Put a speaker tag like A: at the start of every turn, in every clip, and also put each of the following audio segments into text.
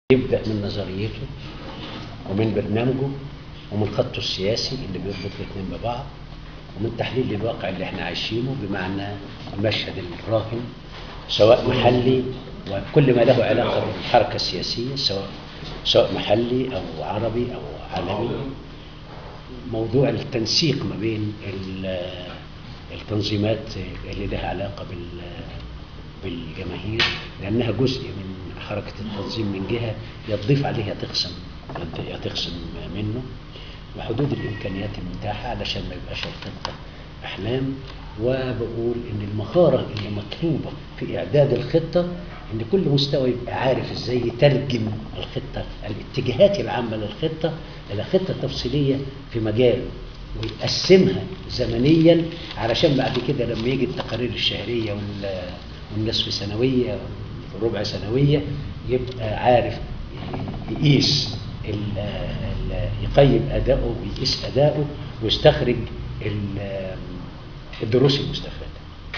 A: يبدأ من نظريته ومن برنامجه ومن خطه السياسي اللي بيربط الاثنين ببعض ومن تحليل للواقع اللي احنا عايشينه بمعنى المشهد الراهن سواء محلي وكل ما له علاقة بالحركة السياسية سواء سواء محلي أو عربي أو عالمي موضوع التنسيق ما بين ال- التنظيمات اللي لها علاقة بال بالجماهير لأنها جزء من حركة التنظيم من جهة يا تضيف عليه يا تقسم يا تقسم منه وحدود الإمكانيات المتاحة علشان ما يبقاش الخطة أحلام وبقول إن المهارة اللي مطلوبة في إعداد الخطة إن كل مستوى يبقى عارف إزاي يترجم الخطة الاتجاهات العامة للخطة إلى خطة تفصيلية في مجاله ويقسمها زمنيا علشان بعد كده لما يجي التقارير الشهرية وال والنصف سنوية والربع سنوية يبقى عارف يقيس ال- ال- يقيم أداؤه ويقيس أداؤه ويستخرج ال- الدروس المستفادة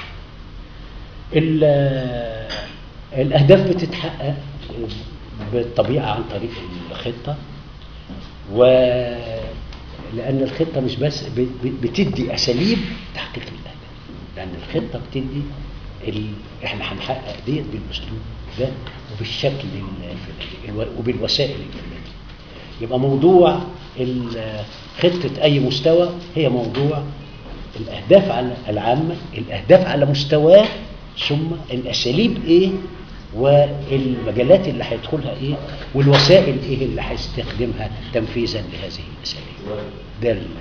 A: ال- الأهداف بتتحقق بالطبيعة عن طريق الخطة ولأن الخطة مش بس ب- ب- بتدي أساليب تحقيق الأهداف لأن الخطة بتدي ال... احنا هنحقق ديت بالاسلوب ده وبالشكل الفلاني الو- وبالوسائل الفلانيه يبقى موضوع ال- خطه اي مستوى هي موضوع الاهداف على العامه الاهداف على مستواه ثم الاساليب ايه والمجالات اللي هيدخلها ايه والوسائل ايه اللي هيستخدمها تنفيذا لهذه الاساليب ده ال-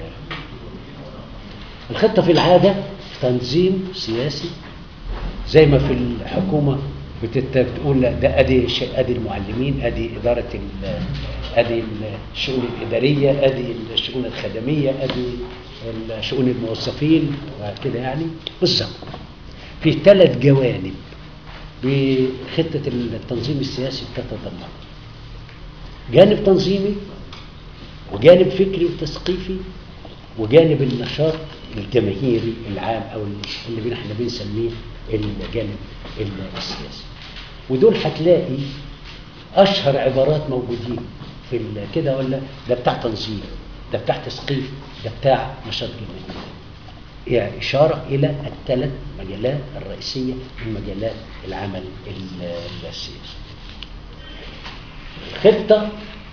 A: الخطه في العاده تنظيم سياسي زي ما في الحكومة بتت- بتقول لا ده ادي ش- ادي المعلمين ادي اداره ال- ادي الشؤون الاداريه ادي الشؤون الخدميه ادي شؤون الموظفين وكده يعني بالظبط في ثلاث جوانب بخطه التنظيم السياسي بتتضمن جانب تنظيمي وجانب فكري وتثقيفي وجانب النشاط الجماهيري العام او اللي احنا بنسميه الجانب السياسي ودول هتلاقي اشهر عبارات موجودين في ال- كده ولا ده بتاع تنظيم ده بتاع تثقيف ده بتاع نشاط جماهيري يعني اشاره الى الثلاث مجالات الرئيسيه من مجالات العمل ال- السياسي الخطه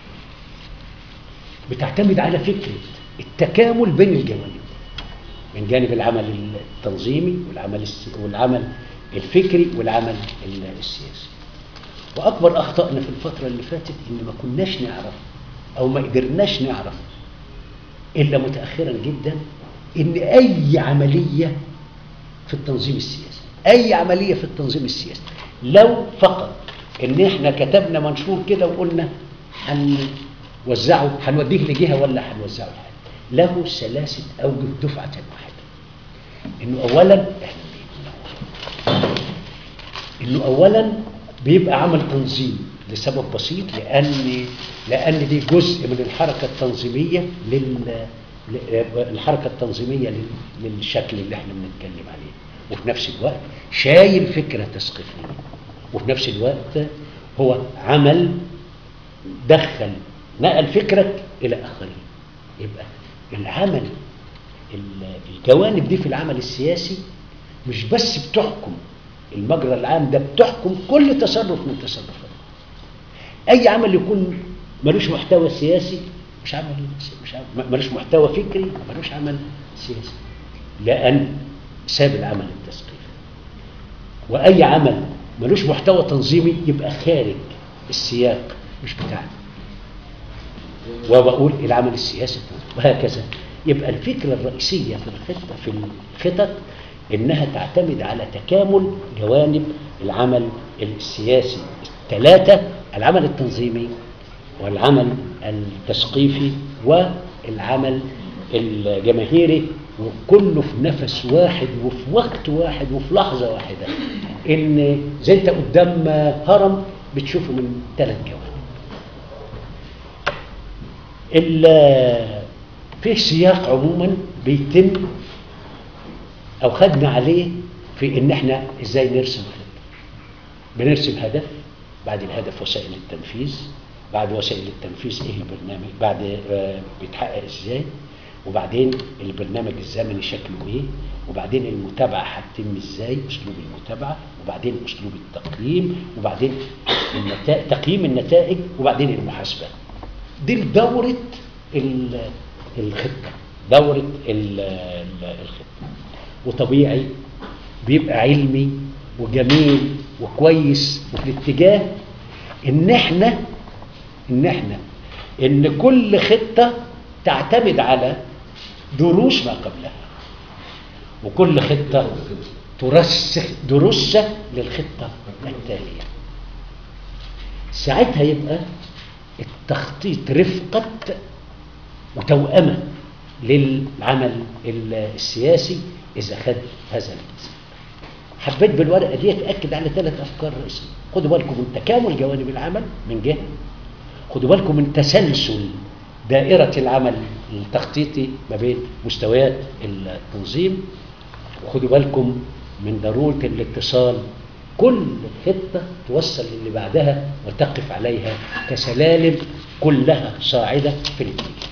A: بتعتمد على فكره التكامل بين الجوانب من جانب العمل التنظيمي والعمل الس- والعمل الفكري والعمل ال- السياسي واكبر اخطائنا في الفتره اللي فاتت ان ما كناش نعرف او ما قدرناش نعرف الا متاخرا جدا ان اي عمليه في التنظيم السياسي اي عمليه في التنظيم السياسي لو فقط ان احنا كتبنا منشور كده وقلنا هنوزعه هنوديه لجهه ولا هنوزعه لحد له ثلاثه اوجه دفعه واحده انه اولا انه اولا بيبقى عمل تنظيم لسبب بسيط لان لان دي جزء من الحركه التنظيميه لل ل- الحركه التنظيميه لل- للشكل اللي احنا بنتكلم عليه وفي نفس الوقت شايل فكره تثقيفيه وفي نفس الوقت هو عمل دخل نقل فكرك الى اخرين يبقى العمل ال- الجوانب دي في العمل السياسي مش بس بتحكم المجرى العام ده بتحكم كل تصرف من تصرفات اي عمل يكون ملوش محتوى سياسي مش عمل مش عمل ملوش محتوى فكري ملوش عمل سياسي لان ساب العمل التثقيفي واي عمل ملوش محتوى تنظيمي يبقى خارج السياق مش بتاعنا وبقول العمل السياسي وهكذا يبقى الفكرة الرئيسية في الخطة في الخطط إنها تعتمد على تكامل جوانب العمل السياسي الثلاثة العمل التنظيمي والعمل التثقيفي والعمل الجماهيري وكله في نفس واحد وفي وقت واحد وفي لحظة واحدة إن زي أنت قدام هرم بتشوفه من ثلاث جوانب ال- فيه سياق عموما بيتم او خدنا عليه في ان احنا ازاي نرسم خطه بنرسم هدف بعد الهدف وسائل التنفيذ بعد وسائل التنفيذ ايه البرنامج بعد آه، بيتحقق ازاي وبعدين البرنامج الزمني شكله ايه وبعدين المتابعه هتتم ازاي اسلوب المتابعه وبعدين اسلوب التقييم وبعدين النتائج تقييم النتائج وبعدين المحاسبه دي دوره ال- الخطه دوره ال- ال- الخطه وطبيعي بيبقى علمي وجميل وكويس وفي الاتجاه ان احنا ان احنا ان كل خطه تعتمد على دروس ما قبلها وكل خطه ترسخ دروسها للخطه التاليه ساعتها يبقى التخطيط رفقه وتوأمه للعمل السياسي اذا خد هذا الجزء حبيت بالورقه دي اتاكد على ثلاث افكار رئيسيه خدوا بالكم من تكامل جوانب العمل من جهه خدوا بالكم من تسلسل دائره العمل التخطيطي ما بين مستويات التنظيم وخدوا بالكم من ضروره الاتصال كل خطه توصل للي بعدها وتقف عليها كسلالم كلها صاعده في الاتجاه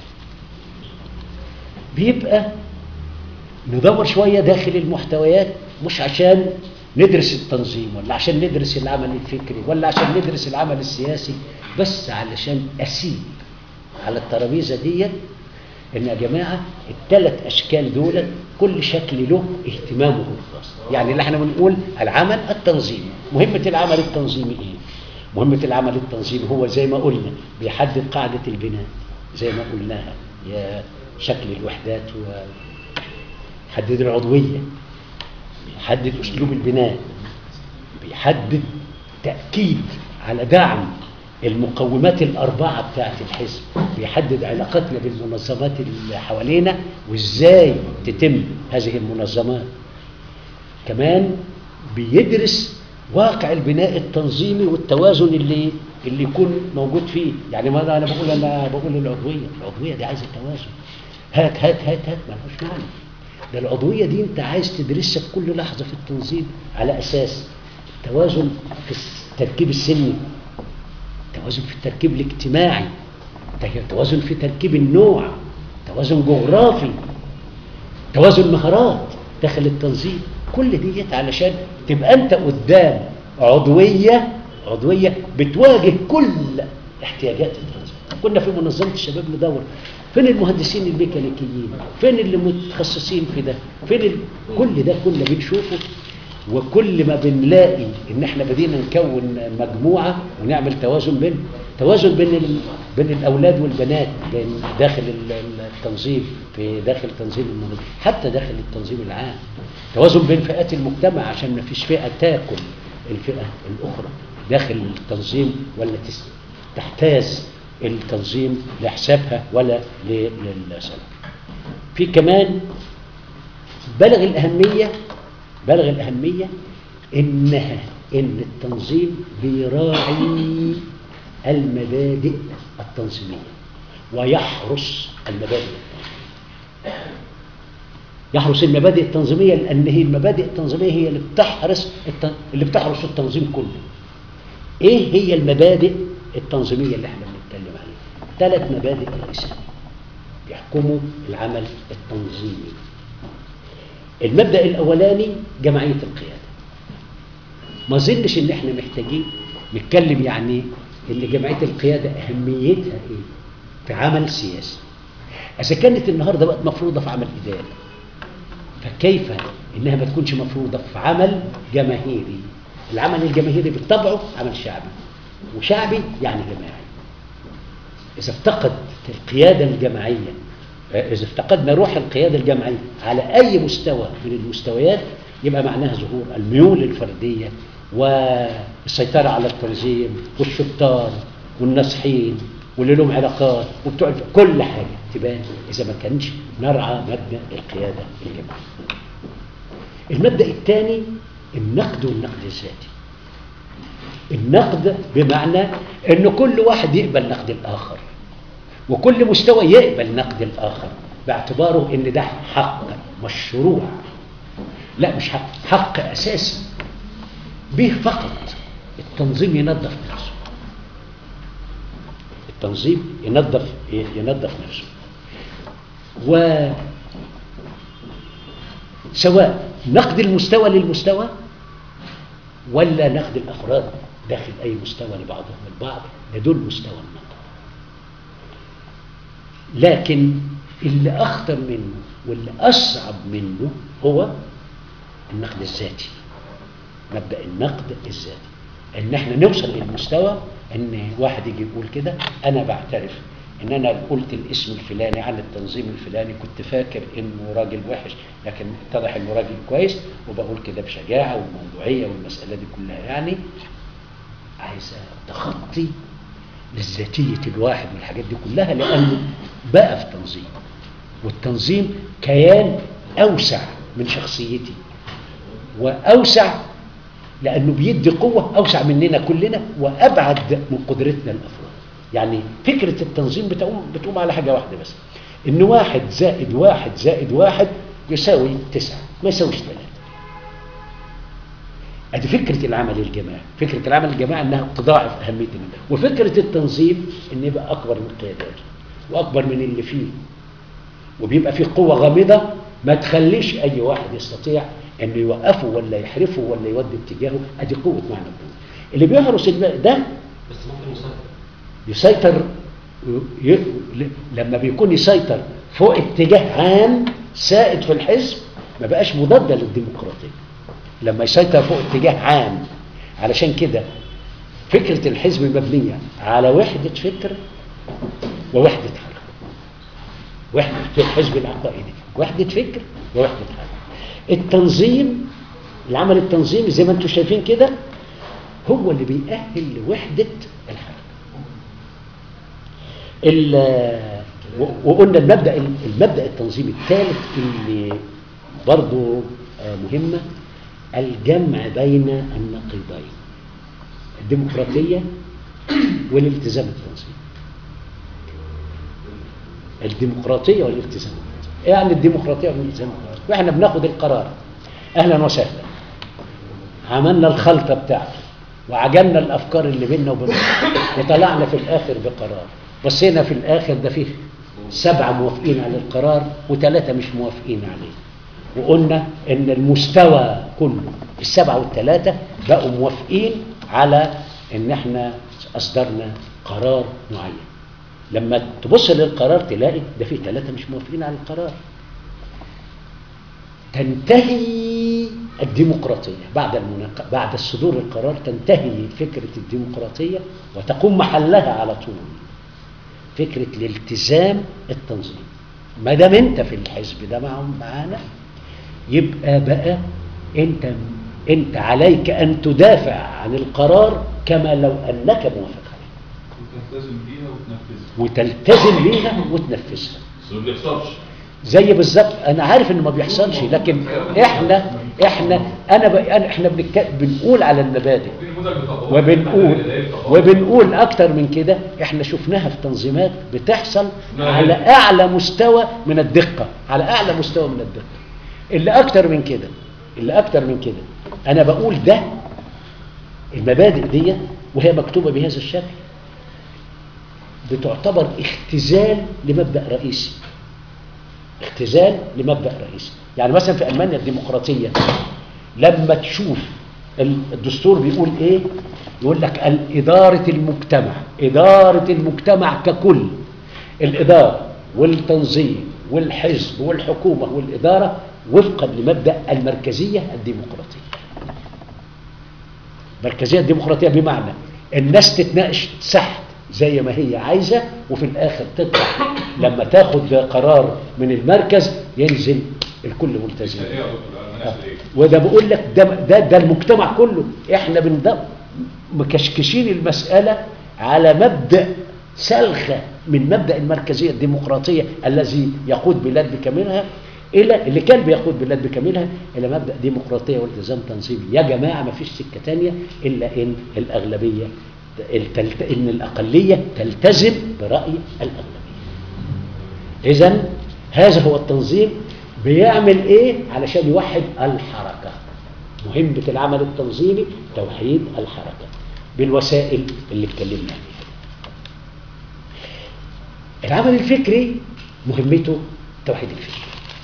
A: بيبقى ندور شوية داخل المحتويات مش عشان ندرس التنظيم ولا عشان ندرس العمل الفكري ولا عشان ندرس العمل السياسي بس علشان أسيب على الترابيزة دي إن يا جماعة الثلاث أشكال دول كل شكل له اهتمامه الخاص يعني اللي احنا بنقول العمل التنظيمي مهمة العمل التنظيمي إيه؟ مهمة العمل التنظيمي هو زي ما قلنا بيحدد قاعدة البناء زي ما قلناها يا شكل الوحدات و بيحدد العضوية بيحدد أسلوب البناء بيحدد تأكيد على دعم المقومات الأربعة بتاعة الحزب بيحدد علاقتنا بالمنظمات اللي حوالينا وإزاي تتم هذه المنظمات كمان بيدرس واقع البناء التنظيمي والتوازن اللي اللي يكون موجود فيه يعني ما انا بقول انا بقول العضويه العضويه دي عايزه توازن هات هات هات هات ملهاش معنى ده العضوية دي انت عايز تدرسها في كل لحظة في التنظيم على أساس توازن في التركيب السني توازن في التركيب الاجتماعي توازن في تركيب النوع توازن جغرافي توازن مهارات داخل التنظيم كل ديت علشان تبقى انت قدام عضوية عضوية بتواجه كل احتياجات التنظيم كنا في منظمة الشباب ندور فين المهندسين الميكانيكيين فين اللي متخصصين في ده فين ال... كل ده كنا بنشوفه وكل ما بنلاقي ان احنا بدينا نكون مجموعه ونعمل توازن بين توازن بين ال... بين الاولاد والبنات بين داخل التنظيم في داخل تنظيم المنظمه حتى داخل التنظيم العام توازن بين فئات المجتمع عشان ما فيش فئه تاكل الفئه الاخرى داخل التنظيم ولا تحتاز التنظيم لحسابها ولا للسلام في كمان بلغ الأهمية بلغ الأهمية إنها إن التنظيم بيراعي المبادئ التنظيمية ويحرس المبادئ التنظيمية يحرس المبادئ التنظيمية لأن هي المبادئ التنظيمية هي اللي بتحرس التن... اللي بتحرس التنظيم كله إيه هي المبادئ التنظيمية اللي احنا بنتكلم عليها ثلاث مبادئ رئيسية بيحكموا العمل التنظيمي المبدأ الأولاني جمعية القيادة ما ظنش ان احنا محتاجين نتكلم يعني ان جمعية القيادة أهميتها ايه في عمل سياسي إذا كانت النهاردة بقت مفروضة في عمل إداري فكيف إنها ما تكونش مفروضة في عمل جماهيري العمل الجماهيري بالطبع عمل شعبي وشعبي يعني جماعي إذا افتقد القيادة الجماعية إذا افتقدنا روح القيادة الجماعية على أي مستوى من المستويات يبقى معناها ظهور الميول الفردية والسيطرة على التنظيم والشطار والناصحين واللي لهم علاقات وبتوع كل حاجة تبان إذا ما كانش نرعى مبدأ القيادة الجماعية المبدأ الثاني النقد والنقد الذاتي النقد بمعنى ان كل واحد يقبل نقد الاخر وكل مستوى يقبل نقد الاخر باعتباره ان ده حق مشروع لا مش حق حق اساسي به فقط التنظيم ينظف نفسه التنظيم ينظف ينظف نفسه و سواء نقد المستوى للمستوى ولا نقد الافراد داخل اي مستوى لبعضهم البعض لدول مستوى النقد لكن اللي اخطر منه واللي اصعب منه هو النقد الذاتي مبدا النقد الذاتي ان احنا نوصل للمستوى ان واحد يجي يقول كده انا بعترف ان انا قلت الاسم الفلاني عن التنظيم الفلاني كنت فاكر انه راجل وحش لكن اتضح انه راجل كويس وبقول كده بشجاعه وموضوعيه والمساله دي كلها يعني عايزه تخطي لذاتيه الواحد والحاجات دي كلها لانه بقى في تنظيم والتنظيم كيان اوسع من شخصيتي واوسع لانه بيدي قوه اوسع مننا كلنا وابعد من قدرتنا الافراد يعني فكره التنظيم بتقوم بتقوم على حاجه واحده بس ان واحد زائد واحد زائد واحد يساوي تسعه ما يساويش ثلاثه ادي فكره العمل الجماعي فكره العمل الجماعي انها تضاعف اهميه النجاح وفكره التنظيم ان يبقى اكبر من قياداته واكبر من اللي فيه وبيبقى فيه قوه غامضه ما تخليش اي واحد يستطيع انه يوقفه ولا يحرفه ولا يودي اتجاهه ادي قوه معنى القوه اللي بيهرس الباقي ده
B: بس ممكن يسيطر
A: يسيطر ي... لما بيكون يسيطر فوق اتجاه عام سائد في الحزب ما بقاش مضاد للديمقراطيه لما يسيطر فوق اتجاه عام علشان كده فكره الحزب مبنيه على وحده فكر ووحده حركه وحده في الحزب العقائدي وحده فكر ووحده حركه التنظيم العمل التنظيمي زي ما انتم شايفين كده هو اللي بيأهل لوحده الحركه ال- و- وقلنا المبدا المبدا التنظيمي الثالث اللي برضه آه، مهمه الجمع بين النقيضين الديمقراطيه والالتزام التنظيمي الديمقراطيه والالتزام التنظيمي يعني الديمقراطيه والالتزام التنظيمي واحنا بناخد القرار اهلا وسهلا عملنا الخلطه بتاعته وعجلنا الافكار اللي بيننا وبين بعض وطلعنا في الاخر بقرار بصينا في الاخر ده فيه سبعه موافقين على القرار وثلاثه مش موافقين عليه وقلنا ان المستوى كله السبعه والثلاثه بقوا موافقين على ان احنا اصدرنا قرار معين لما تبص للقرار تلاقي ده فيه ثلاثه مش موافقين على القرار تنتهي الديمقراطية بعد المناق... بعد الصدور القرار تنتهي فكرة الديمقراطية وتقوم محلها على طول فكرة الالتزام التنظيم ما دام انت في الحزب ده معهم معانا يبقى بقى انت انت عليك ان تدافع عن القرار كما لو انك موافق عليه
C: وتلتزم بيها وتنفذها
A: وتلتزم بيها وتنفذها
C: بس ما بيحصلش
A: زي بالظبط انا عارف انه ما بيحصلش لكن احنا احنا انا ب... أنا احنا بنك... بنقول على المبادئ
C: في نموذج بيطبقوها
A: وبنقول
C: في البيطبقوها.
A: وبنقول اكتر من كده احنا شفناها في تنظيمات بتحصل
C: ما
A: على
C: هي؟
A: اعلى مستوى من الدقه على اعلى مستوى من الدقه اللي اكتر من كده اللي اكتر من كده انا بقول ده المبادئ دي وهي مكتوبه بهذا الشكل بتعتبر اختزال لمبدا رئيسي اختزال لمبدا رئيسي يعني مثلا في المانيا الديمقراطيه لما تشوف ال- الدستور بيقول ايه يقول لك الاداره المجتمع اداره المجتمع ككل الاداره والتنظيم والحزب والحكومه والاداره وفقا لمبدا المركزيه الديمقراطيه المركزيه الديمقراطيه بمعنى الناس تتناقش تحت زي ما هي عايزه وفي الاخر تطلع لما تاخد قرار من المركز ينزل الكل ملتزم
C: ايه يا دكتور انا نفس ايه
A: وده بقول لك ده ده, ده المجتمع كله احنا بنضم مكشكشين المساله على مبدا سلخه من مبدا المركزيه الديمقراطيه الذي يقود بلاد بكاملها الى اللي كان بيقود بلاد بكاملها الى مبدا ديمقراطيه والتزام تنظيمي يا جماعه ما فيش سكه تانية الا ان الاغلبيه التلت... ان الاقليه تلتزم براي الاغلبيه اذا هذا هو التنظيم بيعمل ايه علشان يوحد الحركه مهمه العمل التنظيمي توحيد الحركه بالوسائل اللي اتكلمنا عليها العمل الفكري مهمته توحيد الفكر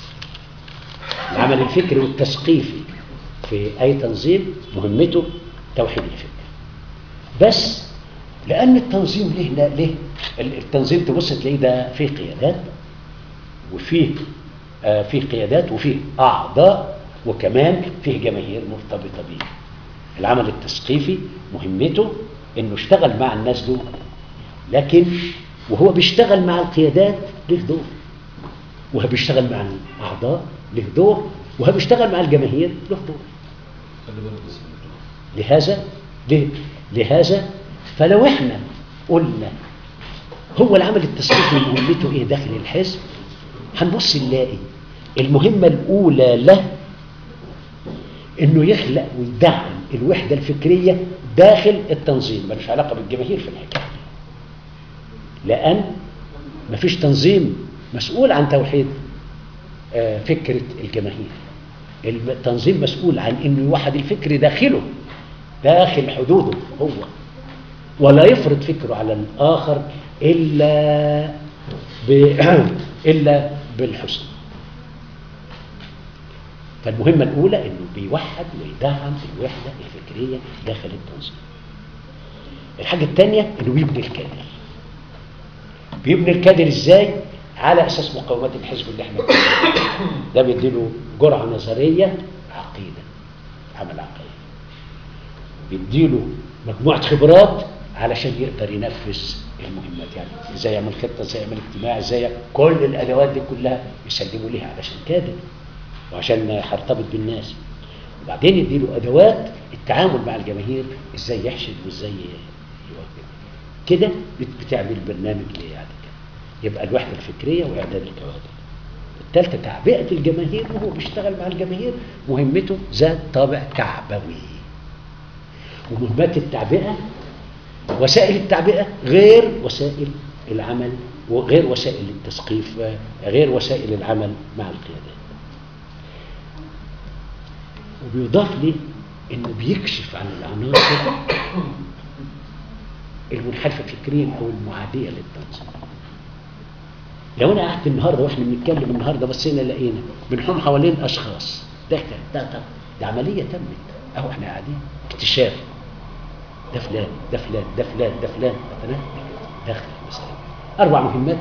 A: العمل الفكري والتثقيفي في أي تنظيم مهمته توحيد الفكر بس لأن التنظيم ليه لا ليه التنظيم تبص تلاقيه ده فيه قيادات وفيه آه فيه قيادات وفيه أعضاء وكمان فيه جماهير مرتبطة بيه العمل التثقيفي مهمته انه يشتغل مع الناس دول لكن وهو بيشتغل مع القيادات له دور وهو بيشتغل مع الاعضاء له دور وهو بيشتغل مع الجماهير له دور
C: خلي بالك بس
A: لهذا له- لهذا فلو احنا قلنا هو العمل التثقيفي مهمته ايه داخل الحزب هنبص نلاقي المهمة الأولى له انه يخلق ويدعم الوحدة الفكرية داخل التنظيم ملوش علاقة بالجماهير في الحكاية لأن مفيش تنظيم مسؤول عن توحيد آه، فكرة الجماهير التنظيم مسؤول عن انه يوحد الفكر داخله داخل حدوده هو ولا يفرض فكره على الآخر إلا ب... إلا بالحسن فالمهمة الأولى إنه بيوحد ويدعم الوحدة الفكرية داخل التنظيم الحاجة الثانية إنه بيبني الكادر بيبني الكادر إزاي؟ على أساس مقومات الحزب اللي احنا بنقوله. ده بيديله جرعة نظرية عقيدة عمل عقيدة بيديله مجموعة خبرات علشان يقدر ينفذ المهمات يعني ازاي يعمل خطة ازاي يعمل اجتماع ازاي كل الادوات دي كلها يسلموا ليها علشان كادر وعشان يرتبط بالناس وبعدين يديله ادوات التعامل مع الجماهير ازاي يحشد وازاي يوجه كده بت- بتعمل برنامج ليه يعني كده يبقى الوحدة الفكرية واعداد الكوادر الثالثة تعبئة الجماهير وهو بيشتغل مع الجماهير مهمته ذات طابع تعبوي ومهمات التعبئة وسائل التعبئة غير وسائل العمل وغير وسائل التثقيف غير وسائل العمل مع القيادات وبيضاف لي انه بيكشف عن العناصر المنحرفة فكريا او المعادية للتنظيم لو انا قعدت النهارده واحنا بنتكلم النهارده بصينا لقينا بنحوم حوالين اشخاص ده ده ده, ده, ده عمليه تمت اهو احنا قاعدين اكتشاف ده فلان ده فلان ده فلان ده فلان مثلا داخل المسألة اربع مهمات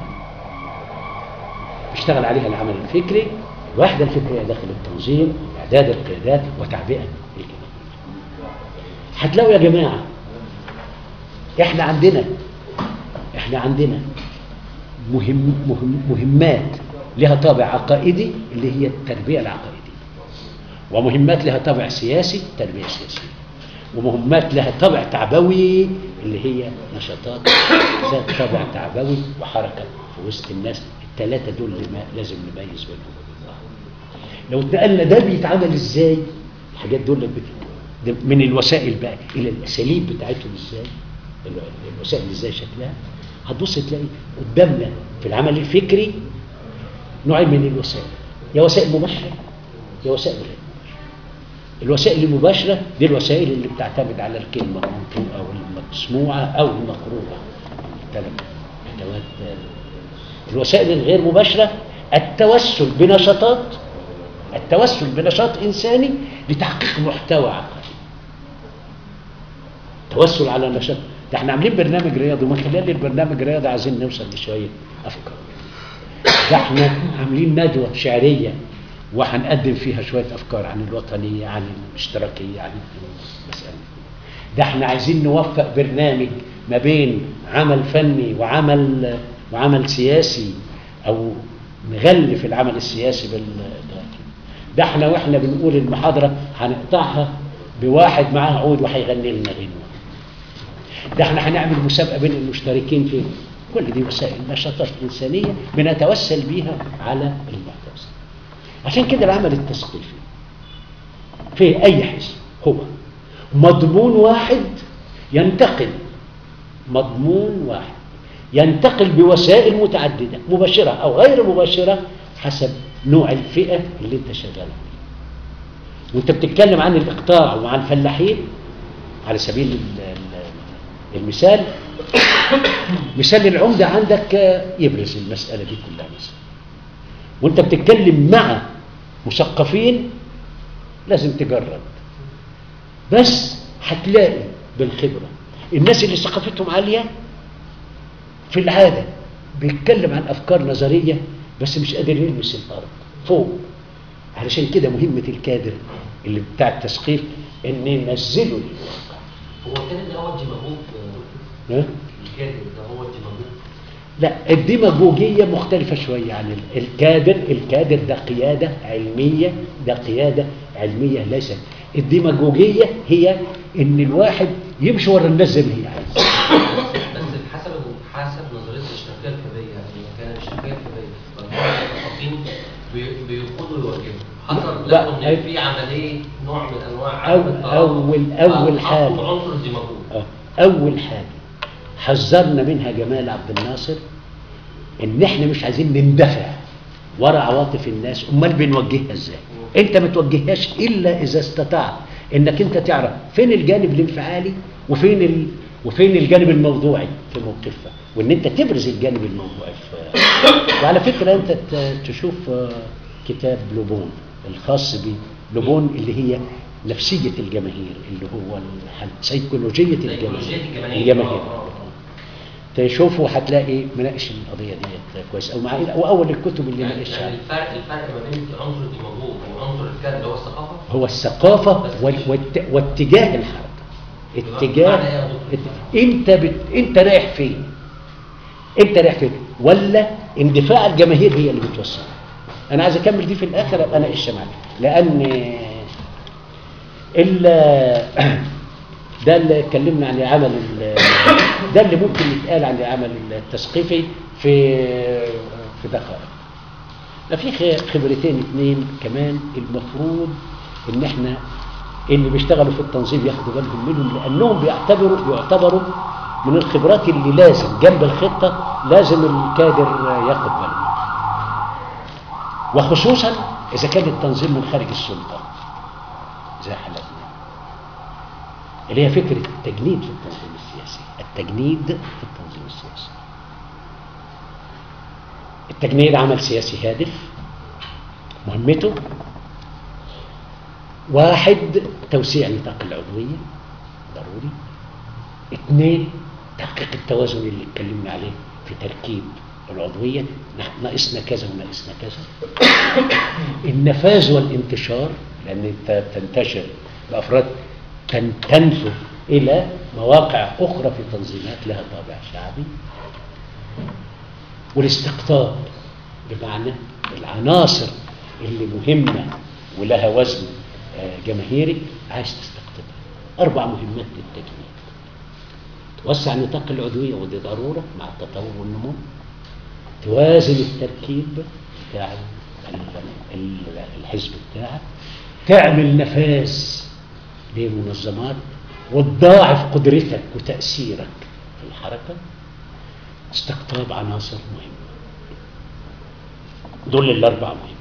A: بيشتغل عليها العمل الفكري الوحده الفكريه داخل التنظيم اعداد القيادات وتعبئه الجماهير هتلاقوا يا جماعه احنا عندنا احنا عندنا مهم مهم مهمات لها طابع عقائدي اللي هي التربية العقائدية ومهمات لها طابع سياسي التربية السياسية ومهمات لها طابع تعبوي اللي هي نشاطات ذات طابع تعبوي وحركة في وسط الناس الثلاثة دول اللي ما- لازم نميز بينهم وبين بعض لو اتنقلنا ده بيتعمل ازاي الحاجات دول بت... ده من الوسائل بقى الى الاساليب بتاعتهم ازاي ال- الوسائل ازاي شكلها هتبص تلاقي قدامنا في العمل الفكري نوعين من الوسائل يا وسائل مباشره يا وسائل غير مباشره الوسائل المباشره دي الوسائل اللي بتعتمد على الكلمه المنطوقه او المسموعه او المقروءه ثلاث ادوات آه، الوسائل الغير مباشره التوسل بنشاطات التوسل بنشاط انساني لتحقيق محتوى عقلي توسل على نشاط ده احنا عاملين برنامج رياضي ومن خلال البرنامج الرياضي عايزين نوصل لشويه افكار ده احنا عاملين ندوه شعريه وهنقدم فيها شويه افكار عن الوطنيه عن الاشتراكيه عن المساله ده احنا عايزين نوفق برنامج ما بين عمل فني وعمل وعمل سياسي او نغلف العمل السياسي بال ده احنا واحنا بنقول المحاضره هنقطعها بواحد معاه عود وهيغني لنا غنوه ده احنا هنعمل مسابقه بين المشتركين فيه كل دي وسائل نشاطات انسانيه بنتوسل بيها على المحتوى عشان كده العمل التثقيفي في اي حزب هو مضمون واحد ينتقل مضمون واحد ينتقل بوسائل متعدده مباشره او غير مباشره حسب نوع الفئه اللي انت شغال فيها وانت بتتكلم عن الاقطاع وعن الفلاحين على سبيل ال- ال- المثال مثال العمدة عندك آه، يبرز المسألة دي كلها مثلا وانت بتتكلم مع مثقفين لازم تجرب بس هتلاقي بالخبرة الناس اللي ثقافتهم عالية في العادة بيتكلم عن أفكار نظرية بس مش قادر يلمس الأرض فوق علشان كده مهمة الكادر اللي بتاع التثقيف ان ينزلوا للواقع
B: هو كان ده هو الديماغوج آه،
A: ها؟
B: الكاتب ده هو الديماغوج
A: لا الديماغوجية مختلفة شوية عن ال- الكادر الكادر ده قيادة علمية ده قيادة علمية ليست الديماغوجية هي ان الواحد يمشي ورا الناس زي ما هي عايزة
B: بس حسب حسب نظريه الاشتراكيه الكبيه يعني كان الاشتراكيه الكبيه المثقفين بي- بيقودوا يوجهوا حصل
A: لا،
B: لقوا
A: أي-
B: ان في عمليه نوع من انواع
A: أو-
B: عدم الترابط.
A: أول- أول
B: فحطوا
A: حاجة.
B: عنصر الديماغوج
A: آه. أول حاجة حذرنا منها جمال عبد الناصر إن إحنا مش عايزين نندفع ورا عواطف الناس أمال بنوجهها إزاي؟ أنت ما توجههاش إلا إذا استطعت إنك أنت تعرف فين الجانب الانفعالي وفين ال... وفين الجانب الموضوعي في موقفها وإن أنت تبرز الجانب الموضوعي في وعلى فكرة أنت ت- تشوف آه، كتاب لوبون الخاص بلوبون اللي هي نفسية الجماهير اللي هو الح- سيكولوجية
B: سيكولوجية
A: الجماهير
B: الجماهير.
A: الجماهير
B: آه، آه،
A: تشوفه هتلاقي مناقش القضية ديت كويس أو مع وأول الكتب اللي
B: يعني
A: ناقشها
B: يعني الفرق الفرق ما بين عنصر الديماغوج وعنصر الكاتب اللي هو الثقافه
A: هو الثقافة
B: بس
A: وال-
B: مش-
A: والت- واتجاه الحركة اتجاه
B: معنى إيه يا دكتور؟
A: ات- انت بت... انت رايح فين انت رايح فين ولا اندفاع الجماهير هي اللي بتوصل انا عايز اكمل دي في الاخر ابقى اناقشها معاك لان الا ده اللي اتكلمنا عن العمل ال- ده اللي ممكن يتقال عن العمل التثقيفي في في دقائق ده في خ- خبرتين اتنين كمان المفروض ان احنا اللي بيشتغلوا في التنظيم ياخدوا بالهم منهم لانهم بيعتبروا بيعتبروا من الخبرات اللي لازم جنب الخطه لازم الكادر ياخد باله منها. وخصوصا اذا كان التنظيم من خارج السلطه زي حالتنا اللي هي فكره التجنيد في التنظيم السياسي التجنيد في التنظيم السياسي التجنيد عمل سياسي هادف مهمته واحد توسيع نطاق العضوية ضروري اثنين تحقيق التوازن اللي اتكلمنا عليه في تركيب العضوية نح- ناقصنا كذا وناقصنا كذا النفاذ والانتشار لأن انت تنتشر بأفراد تن- تنفذ إلى مواقع أخرى في تنظيمات لها طابع شعبي والاستقطاب بمعنى العناصر اللي مهمة ولها وزن آه، جماهيري عايز تستقطبها أربع مهمات للتجنيد توسع نطاق العضوية ودي ضرورة مع التطور والنمو توازن التركيب بتاع ال- ال- الحزب بتاعك تعمل نفاذ لمنظمات وتضاعف قدرتك وتأثيرك في الحركة استقطاب عناصر مهمة دول الأربع مهمات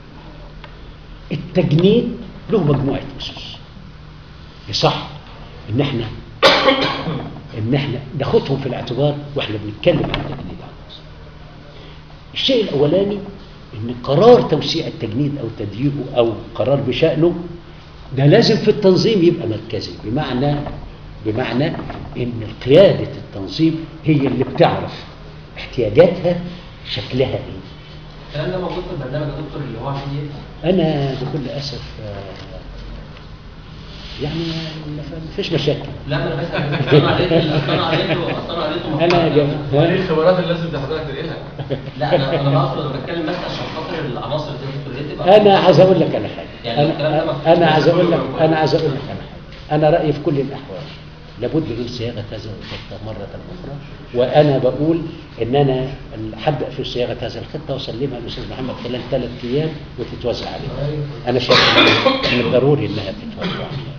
A: التجنيد له مجموعة أسس يصح إن إحنا إن إحنا ناخدهم في الاعتبار وإحنا بنتكلم عن تجنيد عناصر الشيء الأولاني إن قرار توسيع التجنيد أو تضييقه أو قرار بشأنه ده لازم في التنظيم يبقى مركزي بمعنى بمعنى إن قيادة التنظيم هي اللي بتعرف احتياجاتها شكلها إيه
B: الكلام ده موجود في البرنامج يا دكتور اللي هو عشان ايه؟
A: أنا بكل أسف آه، يعني ما فيش مشاكل
B: لا ما انا بسال اصل انا قريت اصل انا قريته اصل انا قريته
A: أنا يا
C: ايه
A: جماعة
C: الخبرات اللي لازم حضرتك تنقلها
B: لا انا انا بقصد انا بتكلم بس عشان خاطر العناصر دي يا دكتور ليه تبقى
A: أنا عايز أقول لك على حاجة
B: يعني الكلام ده
A: أنا
B: مفهوم.
A: أنا عايز أقول لك أنا عايز أقول لك على حاجة أنا رأيي في كل الأحوال لابد من صياغة هذا الخطة مرة أخرى وأنا بقول إن أنا هبدأ في صياغة هذه الخطة وأسلمها للأستاذ محمد خلال ثلاث أيام وتتوزع عليه أنا شايف إن- إن ضروري إنها تتوزع عليه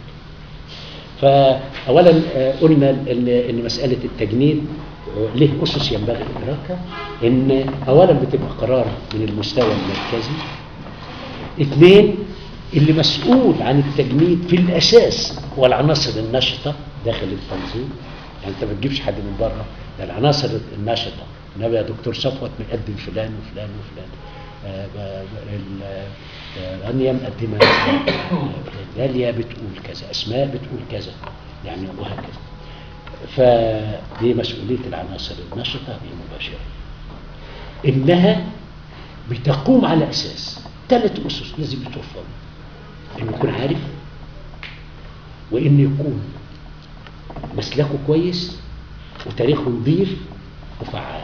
A: فأولا آه، قلنا إن إن مسألة التجنيد آه، له أسس ينبغي إدراكها إن أولا بتبقى قرار من المستوى المركزي اثنين اللي مسؤول عن التجنيد في الأساس هو العناصر النشطة داخل التنظيم يعني انت ما بتجيبش حد من بره ده العناصر الناشطه انما يا دكتور صفوت مقدم فلان وفلان وفلان آه، ب- ب- ال- آه، رانيا مقدمه آه، داليا بتقول كذا اسماء بتقول كذا يعني وهكذا فدي مسؤوليه العناصر النشطه دي مباشره انها بتقوم على اساس ثلاث اسس لازم يتوفروا انه يكون عارف وان يكون مسلكه كويس وتاريخه نظيف وفعال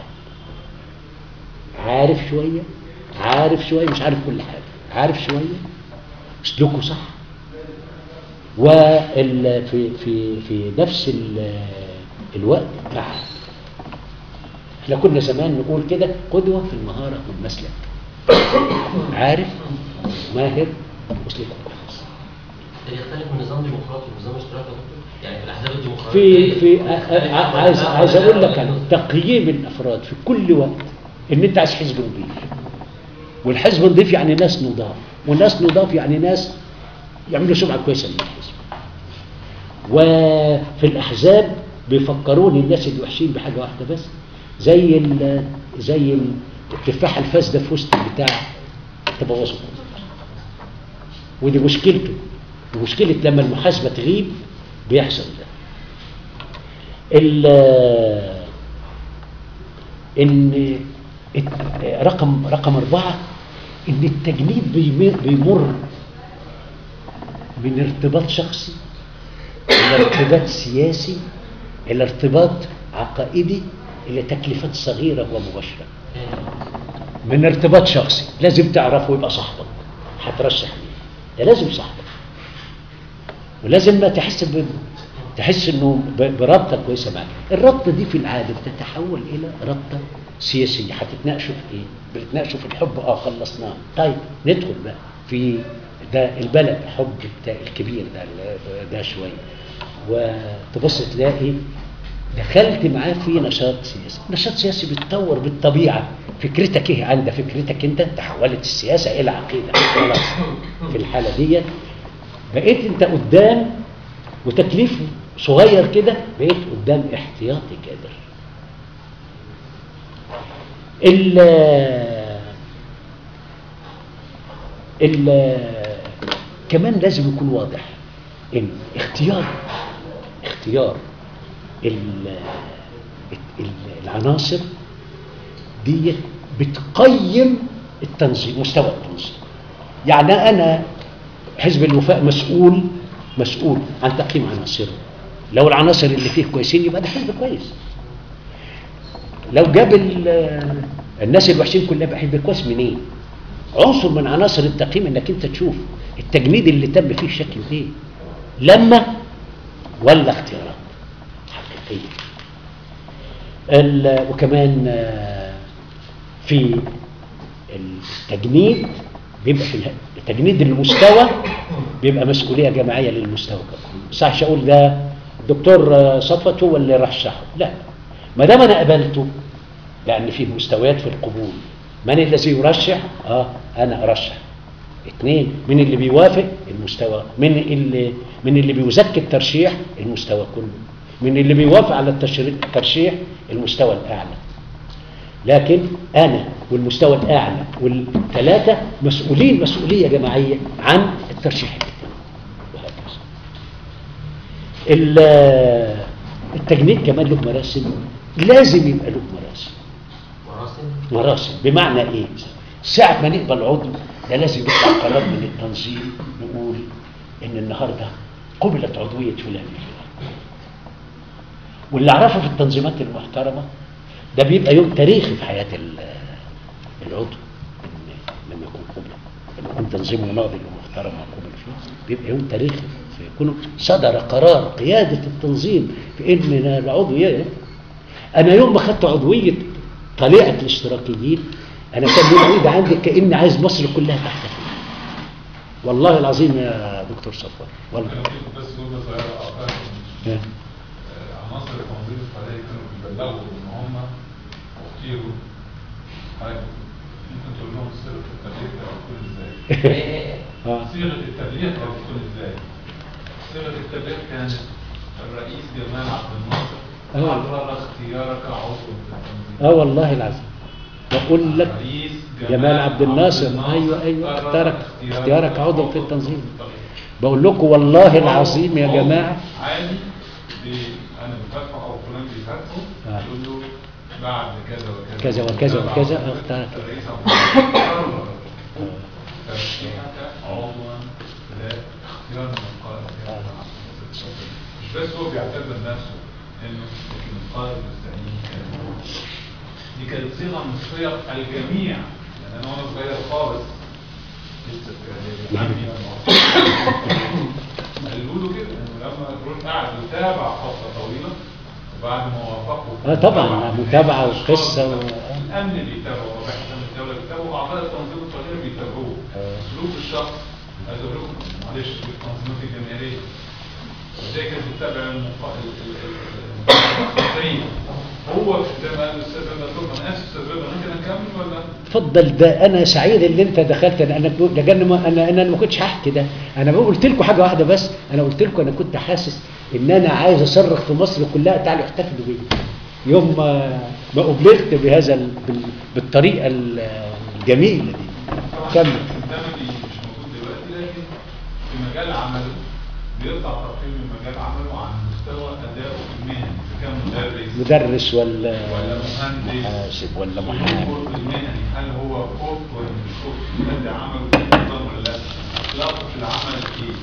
A: عارف شويه عارف شويه مش عارف كل حاجه عارف شويه سلوكه صح وال في في في نفس ال- الوقت فعال احنا كنا زمان نقول كده قدوه في المهاره والمسلك عارف ماهر وسلوكه كويس
B: ده يختلف من نظام ديمقراطي ونظام اشتراكي يا دكتور يعني في الاحزاب الديمقراطيه
A: في في ع- ع- عايز عايز اقول لك أنا تقييم الافراد في كل وقت ان انت عايز حزب نظيف والحزب نظيف يعني ناس نضاف والناس نضاف يعني ناس يعملوا سمعه كويسه للحزب وفي الاحزاب بيفكروني الناس اللي وحشين بحاجه واحده بس زي ال زي التفاحه الفاسده في وسط البتاع تبوظه ودي مشكلته ومشكله لما المحاسبه تغيب بيحصل ده ال- ان الت- رقم رقم أربعة ان التجنيد بيمر, بيمر من ارتباط شخصي الى ارتباط سياسي الى ارتباط عقائدي الى تكليفات صغيرة ومباشرة من ارتباط شخصي لازم تعرفه ويبقى صاحبك هترشح ليه ده لازم صاحبك ولازم ما تحس ب... تحس انه ب... برابطه كويسه معاك الرابطه دي في العاده بتتحول الى رابطه سياسيه هتتناقشوا في ايه بتتناقشوا في الحب اه خلصناه طيب ندخل بقى في ده البلد حب بتاع الكبير ده ده شويه وتبص تلاقي دخلت معاه في نشاط سياسي نشاط سياسي بيتطور بالطبيعة فكرتك ايه عند فكرتك انت تحولت السياسة الى عقيدة خلاص في الحالة دي بقيت انت قدام وتكليف صغير كده بقيت قدام احتياطي كادر ال ال كمان لازم يكون واضح ان اختيار اختيار ال- ال- العناصر دي بتقيم التنظيم مستوى التنظيم يعني انا حزب الوفاء مسؤول مسؤول عن تقييم عناصره لو العناصر اللي فيه كويسين يبقى ده حزب كويس لو جاب ال- الناس الوحشين كلها يبقى حزب كويس منين عنصر من عناصر التقييم انك انت تشوف التجنيد اللي تم فيه شكله ايه لما ولا اختيارات حقيقية ال- وكمان آه، في التجنيد بيبقى في اله- تجنيد المستوى بيبقى مسؤولية جماعية للمستوى كله صحش أقول ده الدكتور آه، صفوت هو اللي رشحه لا ما دام أنا قبلته لأن فيه مستويات في القبول من الذي يرشح؟ آه أنا أرشح اثنين من اللي بيوافق المستوى من اللي من اللي بيزكي الترشيح المستوى كله من اللي بيوافق على التشري- الترشيح المستوى الأعلى لكن أنا والمستوى الأعلى والثلاثة مسؤولين مسؤولية جماعية عن الترشيح الإلكتروني وهكذا ال- التجنيد كمان له مراسم لازم يبقى له مراسم
B: مراسم
A: مراسم بمعنى ايه ساعة ما نقبل عضو ده لازم يطلع قرار من التنظيم نقول ان النهارده قبلت عضوية فلان الفلاني واللي اعرفه في التنظيمات المحترمة ده بيبقى يوم تاريخي في حياة ال- العضو إن لما يكون قبلة لما يكون تنظيم ناضج ومحترم وقبل فيه بيبقى يوم تاريخي فيكون صدر قرار قيادة التنظيم في ان العضو ي- انا يوم ما خدت عضويه طليعه الاشتراكيين انا كان يوم عيد عندي كاني عايز مصر كلها تحت والله العظيم يا دكتور صفوان والله
C: بس جملة صغيرة أعتقد
A: ها.
C: عناصر التنظيم الحالية كانوا بيبلغوا إن هم اختيروا حاجة ممكن تقول لهم صيغة التبليغ كانت بتكون إزاي؟
A: اه
C: صيغة التبليغ كانت بتكون إزاي؟ صيغة التبليغ كانت الرئيس جمال عبد الناصر
A: آه.
C: قرر اختيارك عضو في التنظيم
A: اه والله العظيم بقول لك
C: رئيس
A: جمال عبد الناصر ايوه ايوه
C: قرر
A: اختارك اختيارك عضو في التنظيم بقول لكم والله
C: هو-
A: العظيم يا
C: هو
A: جماعه
C: عادي بي- انا بفتحه او فلان بيفتحه
A: آه.
C: يقول له بعد كذا وكذا
A: كذا وكذا
C: بعد
A: وكذا
C: كذا.
A: اختارك.
C: الرئيس عبد الناصر قرر
A: آه.
C: ترشيحك عضوا لاختيار من قائد
A: آه.
C: مش بس هو بيعتبر نفسه انه لكن القائد المستعين كان دي كانت صيغه من صيغ الجميع يعني انا وانا صغير خالص لسه في إعدادي، عمي لما قالوا له كده انه لما تروح قاعد وتابع فتره طويله وبعد ما وافقوا
A: آه طبعاً،
C: طبعاً
A: متابعة
C: الأشخاص
A: وقصة و-
C: الامن بيتابعوا وبحث امن الدوله بيتابعوا واعضاء التنظيم الصغير بيتابعوه
A: آه.
C: سلوك الشخص عايز اقول لكم معلش في التنظيمات الجماهيريه ازاي كانت بتتابع المقا- ال- ال- ال- المقاطعين هو زي ما قال الاستاذ رضا طب انا اسف استاذ رضا ممكن اكمل ولا
A: اتفضل ده انا سعيد ان انت دخلت انا انا بقول- لان ما انا انا ما كنتش هحكي ده انا بقول- قلت لكم حاجه واحده بس انا قلت لكم انا كنت حاسس ان انا عايز اصرخ في مصر كلها تعالوا احتفلوا بيا يوم ما ما ابلغت بهذا ال- بال- بالطريقه ال- الجميله دي
C: طبعا
A: كمل
C: ده ما بي- مش موجود دلوقتي لكن في مجال عمله بيطلع تقييم من مجال عمله عن مستوى ادائه المهني اذا كان مدرس
A: مدرس ولا
C: ولا مهندس
A: محاسب ولا
C: سلوكه
A: محامي
C: المهني هل هو كفء ولا مش كفء مادة عمله في النظام ولا لا اخلاقه في العمل ايه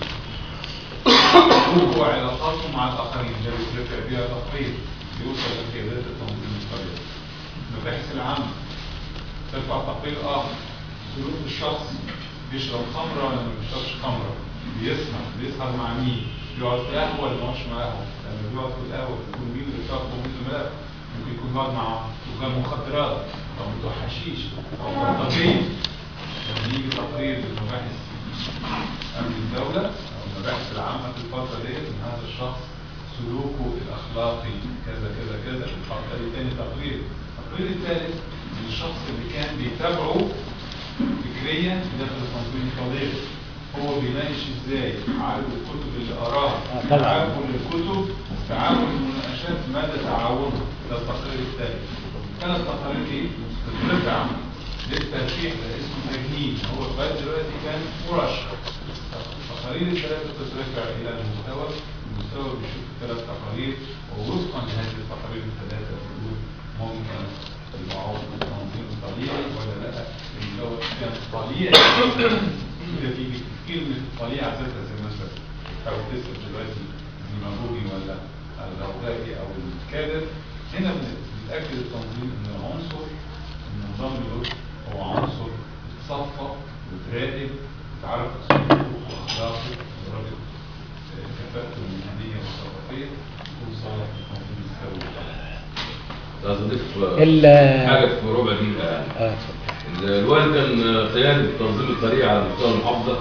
C: هو علاقاته مع الاخرين ده بيترفع بيها تقرير بيوصل لقيادات التنظيم القرية مباحث العمل ترفع تقرير اخر سلوك الشخص بيشرب خمره ولا ما بيشربش خمره بيسمع بيسهر مع مين بيقعد في قهوه ولا ما بيقعدش مع قهوه لما بيقعد في القهوه بيكون مين اللي بيشرب ومين اللي لا ممكن يكون بيقعد مع تجار مخدرات او بتوع حشيش او بلطجيه لما يجي تقرير للمباحث امن الدوله او المباحث العامه في الفتره ديت ان هذا الشخص سلوكه الاخلاقي كذا كذا كذا الفتره دي تاني تقرير التقرير الثالث من الشخص اللي كان بيتابعه فكريا داخل التنظيم الطبيعي هو بيناقش ازاي عدد الكتب اللي قراها
A: آه، طبعاً.
C: تعامل الكتب تعامل المناقشات مدى تعاونه ده التقرير الثالث كان التقارير ايه؟ تترفع للترشيح ده اسمه تجنيد هو لغايه دلوقتي كان مرشح التقارير الثلاثه تترفع الى المستوى المستوى بيشوف ثلاث تقارير ووفقا لهذه التقارير الثلاثه بيقول ممكن المعروف التنظيم الطبيعي ولا لا المستوى كان طبيعي ده في كلمه طبيعي ذاتها زي مثلا او تسال دلوقتي ديماغوجي ولا الغوغائي او الكادر هنا بنتاكد التنظيم ان العنصر النظام الوقت هو عنصر تصفى وتراقب وتعرف اسلوبه واخلاقه ودرجه آه، كفاءته المهنيه والثقافيه يكون صالح للتنظيم الثوري
D: لازم اضيف
A: ال-
D: حاجه في ربع دقيقه يعني
A: اه اتفضل.
D: الوالد كان قيادي بتنظيم الطريق على مستوى المحافظه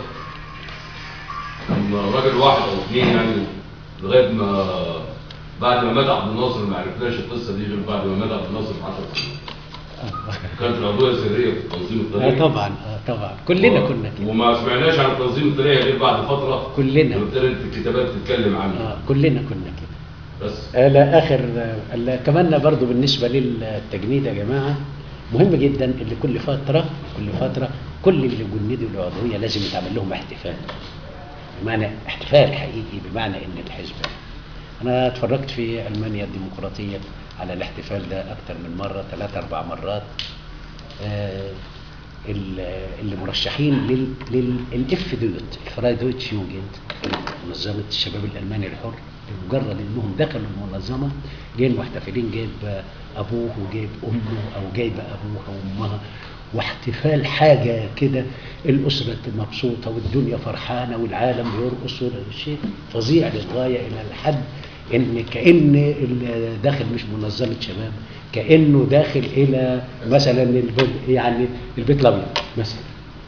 D: كان راجل واحد او اثنين يعني لغايه ما بعد ما مات عبد الناصر ما عرفناش القصه دي غير بعد ما مات عبد الناصر ب 10 سنين كانت العضويه سريه في تنظيم الطريق
A: اه طبعا اه طبعا كلنا
D: و-
A: كنا كده
D: وما سمعناش عن تنظيم الطريق غير بعد فتره
A: كلنا.
D: وابتدت الكتابات تتكلم عنه
A: اه كلنا كنا كده
D: بس
A: على اخر آه، كمان برضو بالنسبه للتجنيد يا جماعه مهم جدا اللي كل فتره كل فتره كل اللي جندوا العضويه لازم يتعمل لهم احتفال بمعنى احتفال حقيقي بمعنى ان الحزب انا اتفرجت في المانيا الديمقراطيه على الاحتفال ده اكتر من مره ثلاث اربع مرات آه، ال- اللي مرشحين لل للاف دوت الفرايدويتش يوجند منظمه الشباب الالماني الحر بمجرد انهم دخلوا المنظمه جايين محتفلين جايب ابوه وجايب امه او جايبه ابوها وامها واحتفال حاجه كده الاسره مبسوطه والدنيا فرحانه والعالم بيرقص شيء فظيع للغايه الى الحد ان كان اللي داخل مش منظمه شباب كانه داخل الى مثلا البيت يعني البيت الابيض مثلا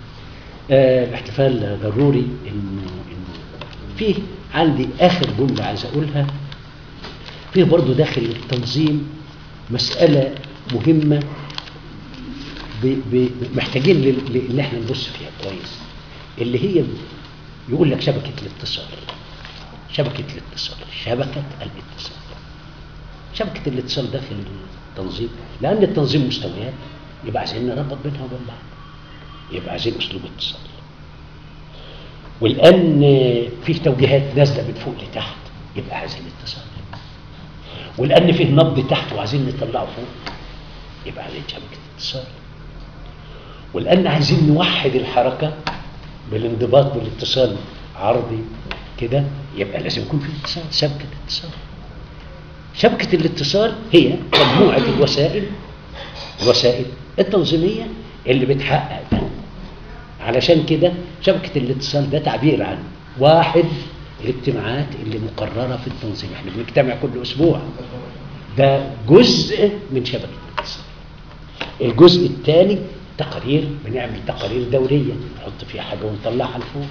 A: آه الاحتفال ضروري انه انه فيه عندي اخر جمله عايز اقولها فيه برضه داخل التنظيم مساله مهمه ب- ب- محتاجين لل- ل- ان احنا نبص فيها كويس اللي هي يقول لك شبكه الاتصال شبكه الاتصال شبكه الاتصال شبكة الاتصال داخل التنظيم لأن التنظيم مستويات يبقى عايزين نربط بينها وبين بعض يبقى عايزين أسلوب اتصال ولأن فيه توجيهات نازلة من فوق لتحت يبقى عايزين اتصال ولأن فيه نبض تحت وعايزين نطلعه فوق يبقى عايزين شبكة اتصال ولأن عايزين نوحد الحركة بالانضباط والاتصال عرضي كده يبقى لازم يكون في اتصال شبكة اتصال شبكة الاتصال هي مجموعة الوسائل الوسائل التنظيمية اللي بتحقق ده علشان كده شبكة الاتصال ده تعبير عن واحد الاجتماعات اللي مقررة في التنظيم احنا بنجتمع كل أسبوع ده جزء من شبكة الاتصال الجزء الثاني تقارير بنعمل تقارير دورية نحط فيها حاجة ونطلعها لفوق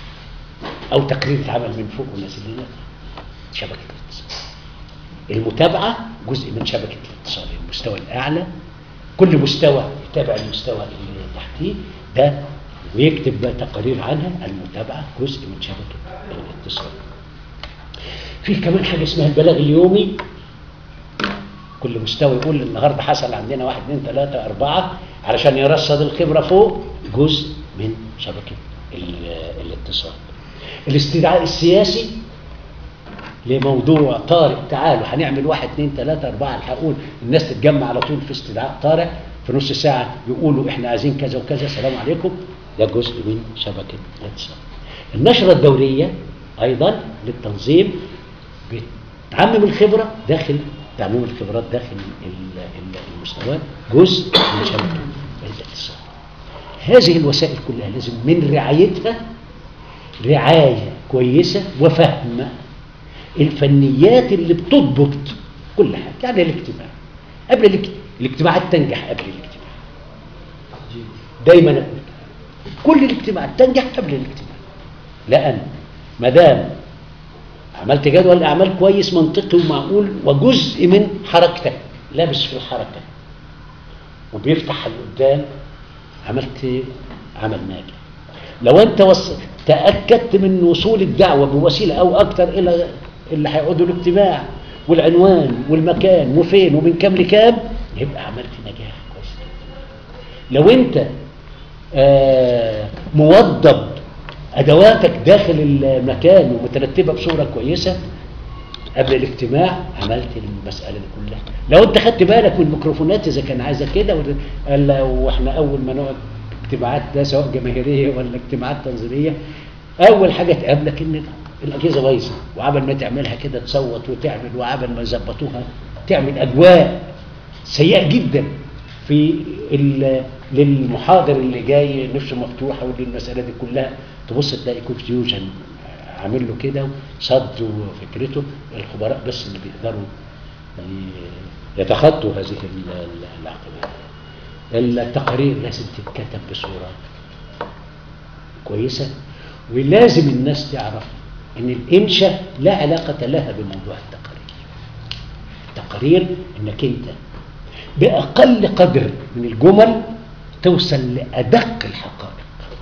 A: أو تقرير اتعمل من فوق ونازل لنا شبكة الاتصال المتابعة جزء من شبكة الاتصال المستوى الأعلى كل مستوى يتابع المستوى اللي تحتيه ده ويكتب بقى تقارير عنها المتابعة جزء من شبكة الاتصال في كمان حاجة اسمها البلاغ اليومي كل مستوى يقول النهارده حصل عندنا واحد اثنين ثلاثة أربعة علشان يرصد الخبرة فوق جزء من شبكة ال- الاتصال الاستدعاء السياسي لموضوع طارئ تعالوا هنعمل واحد اثنين ثلاثة أربعة الحقون الناس تتجمع على طول في استدعاء طارئ في نص ساعة يقولوا احنا عايزين كذا وكذا السلام عليكم ده جزء من شبكة الاتصال النشرة الدورية أيضا للتنظيم بتعمم الخبرة داخل تعميم الخبرات داخل ال- ال- المستويات جزء من شبكة الاتصال هذه الوسائل كلها لازم من رعايتها رعاية كويسة وفهم الفنيات اللي بتضبط كل حاجة يعني الاجتماع قبل الاجت- الاجتماعات تنجح قبل الاجتماع دايما أقول كل الاجتماعات تنجح قبل الاجتماع لأن ما دام عملت جدول أعمال كويس منطقي ومعقول وجزء من حركتك لابس في الحركة وبيفتح لقدام عملت عمل ناجح لو انت وص... تأكدت من وصول الدعوة بوسيلة أو أكثر إلى اللي هيقعدوا الاجتماع والعنوان والمكان وفين ومن كام لكام يبقى عملت نجاح كويس جدا. لو انت آه موضب أدواتك داخل المكان ومترتبة بصورة كويسة قبل الاجتماع عملت المسألة دي كلها لو انت خدت بالك من الميكروفونات اذا كان عايزة كده ولا- ولا واحنا اول ما نقعد اجتماعات ده سواء جماهيرية ولا اجتماعات تنظيمية اول حاجة تقابلك ان الاجهزة بايظة وعبل ما تعملها كده تصوت وتعمل وعبل ما يظبطوها تعمل اجواء سيئة جدا في ال- للمحاضر اللي جاي نفسه مفتوحة وللمسألة دي كلها تبص تلاقي كونفيوجن عامل له كده صد وفكرته الخبراء بس اللي بيقدروا ي- يتخطوا هذه ال- ال- العقبات التقارير لازم تتكتب بصورة كويسة ولازم الناس تعرف ان الانشاء لا علاقة لها بموضوع التقارير التقارير انك انت باقل قدر من الجمل توصل لادق الحقائق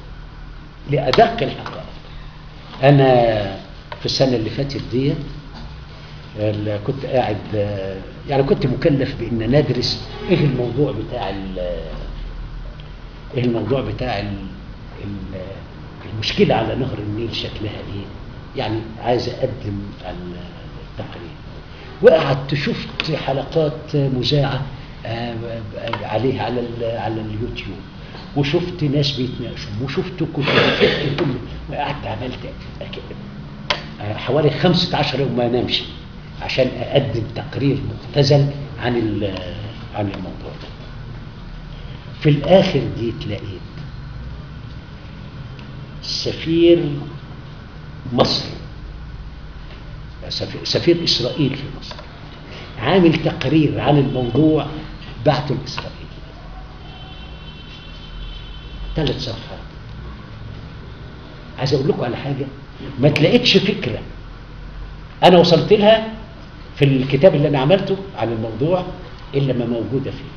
A: لادق الحقائق انا في السنه اللي فاتت دي ال- كنت قاعد آه، يعني كنت مكلف بان ندرس ايه الموضوع بتاع ال- ايه الموضوع بتاع ال- ال- المشكله على نهر النيل شكلها ايه يعني عايز اقدم ال- التقرير وقعدت شفت حلقات مذاعه آه، عليها على ال- على اليوتيوب وشفت ناس بيتناقشوا وشفت كتب وشفت كله وقعدت عملت أك- آه، حوالي 15 يوم ما انامش عشان اقدم تقرير مختزل عن ال- عن الموضوع ده في الاخر دي تلاقيت سفير مصر سفير, سفير اسرائيل في مصر عامل تقرير عن الموضوع بعته لاسرائيل ثلاث صفحات عايز اقول لكم على حاجه ما تلاقيتش فكره انا وصلت لها في الكتاب اللي انا عملته عن الموضوع الا ما موجوده فيه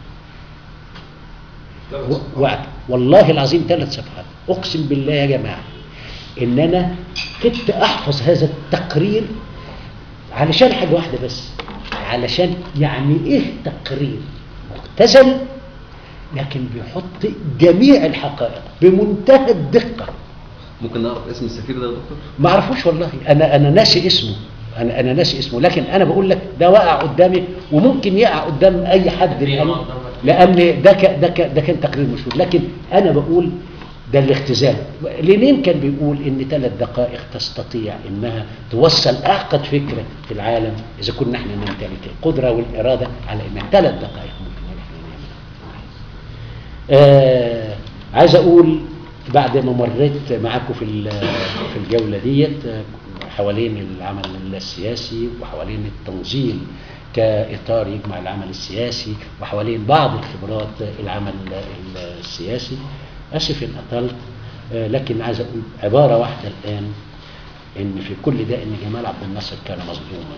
A: و... و... والله العظيم ثلاث صفحات اقسم بالله يا جماعه ان انا كنت احفظ هذا التقرير علشان حاجه واحده بس علشان يعني ايه تقرير مختزل لكن بيحط جميع الحقائق بمنتهى الدقه
E: ممكن نعرف اسم السفير ده يا دكتور
A: ما اعرفوش والله انا انا ناسي اسمه انا انا ناسي اسمه لكن انا بقول لك ده وقع قدامي وممكن يقع قدام اي حد لان لان ده ك ده ك ده كان تقرير مشهور لكن انا بقول ده الاختزال لينين كان بيقول ان ثلاث دقائق تستطيع انها توصل اعقد فكره في العالم اذا كنا احنا نمتلك القدره والاراده على انها ثلاث دقائق ممكن ان احنا نعملها آه عايز اقول بعد ما مريت معاكم في ال- في الجوله ديت آه، حوالين العمل السياسي وحوالين التنظيم كاطار يجمع العمل السياسي وحوالين بعض الخبرات العمل السياسي اسف ان اطلت آه، لكن عايز اقول عباره واحده الان ان في كل ده ان جمال عبد الناصر كان مظلوما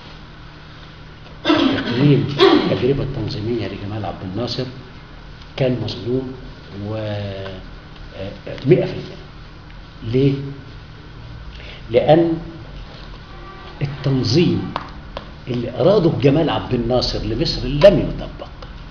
A: تقرير التجربه التنظيميه لجمال عبد الناصر كان مظلوم و آه، آه، 100% ليه؟ لأن التنظيم اللي أراده جمال عبد الناصر لمصر لم يطبق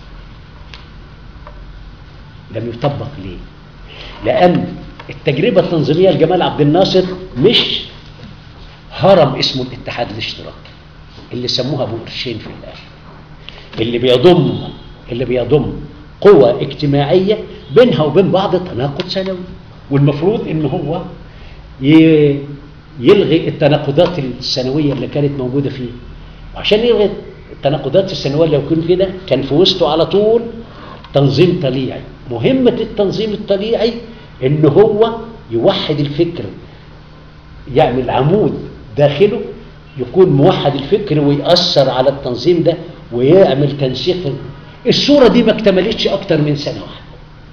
A: لم يطبق ليه؟ لأن التجربة التنظيمية لجمال عبد الناصر مش هرم اسمه الاتحاد الاشتراكي اللي سموها ابو قرشين في الاخر اللي بيضم اللي بيضم قوى اجتماعيه بينها وبين بعض تناقض سنوي والمفروض ان هو ي- يلغي التناقضات السنويه اللي كانت موجوده فيه وعشان يلغي التناقضات السنويه اللي كان كده كان في وسطه على طول تنظيم طليعي مهمه التنظيم الطليعي ان هو يوحد الفكر يعمل عمود داخله يكون موحد الفكر ويأثر على التنظيم ده ويعمل تنسيق الصورة دي ما اكتملتش أكتر من سنة واحدة